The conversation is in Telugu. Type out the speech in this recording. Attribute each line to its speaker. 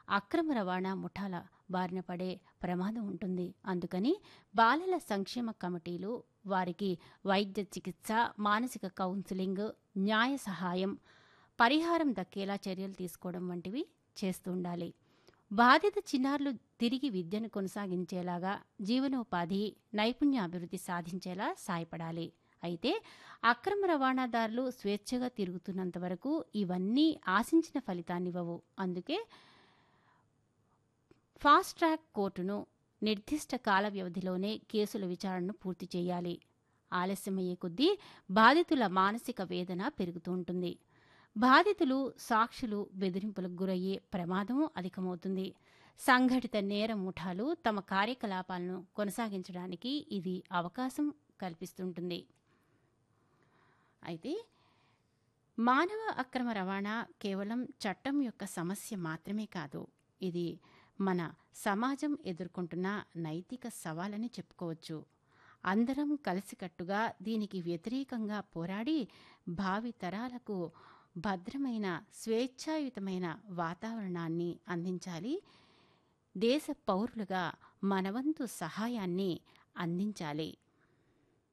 Speaker 1: అక్రమ రవాణా ముఠాల బారిన పడే ప్రమాదం ఉంటుంది అందుకని బాలల సంక్షేమ కమిటీలు వారికి వైద్య చికిత్స మానసిక కౌన్సిలింగ్ న్యాయ సహాయం పరిహారం దక్కేలా చర్యలు తీసుకోవడం వంటివి చేస్తుండాలి బాధిత చిన్నారులు తిరిగి విద్యను కొనసాగించేలాగా జీవనోపాధి నైపుణ్యాభివృద్ధి సాధించేలా సాయపడాలి అయితే అక్రమ రవాణాదారులు స్వేచ్ఛగా తిరుగుతున్నంత వరకు ఇవన్నీ ఆశించిన ఫలితాన్నివ్వవు అందుకే ఫాస్ట్ ట్రాక్ కోర్టును నిర్దిష్ట కాల వ్యవధిలోనే కేసుల విచారణను పూర్తి చేయాలి ఆలస్యమయ్యే కొద్దీ బాధితుల మానసిక వేదన పెరుగుతూ ఉంటుంది బాధితులు సాక్షులు బెదిరింపులకు గురయ్యే ప్రమాదం అధికమవుతుంది సంఘటిత నేర ముఠాలు తమ కార్యకలాపాలను కొనసాగించడానికి ఇది అవకాశం కల్పిస్తుంటుంది అయితే మానవ అక్రమ రవాణా కేవలం చట్టం యొక్క సమస్య మాత్రమే కాదు ఇది మన సమాజం ఎదుర్కొంటున్న నైతిక సవాలని చెప్పుకోవచ్చు అందరం కలిసికట్టుగా దీనికి వ్యతిరేకంగా పోరాడి భావి తరాలకు భద్రమైన స్వేచ్ఛాయుతమైన వాతావరణాన్ని అందించాలి దేశ పౌరులుగా మనవంతు సహాయాన్ని అందించాలి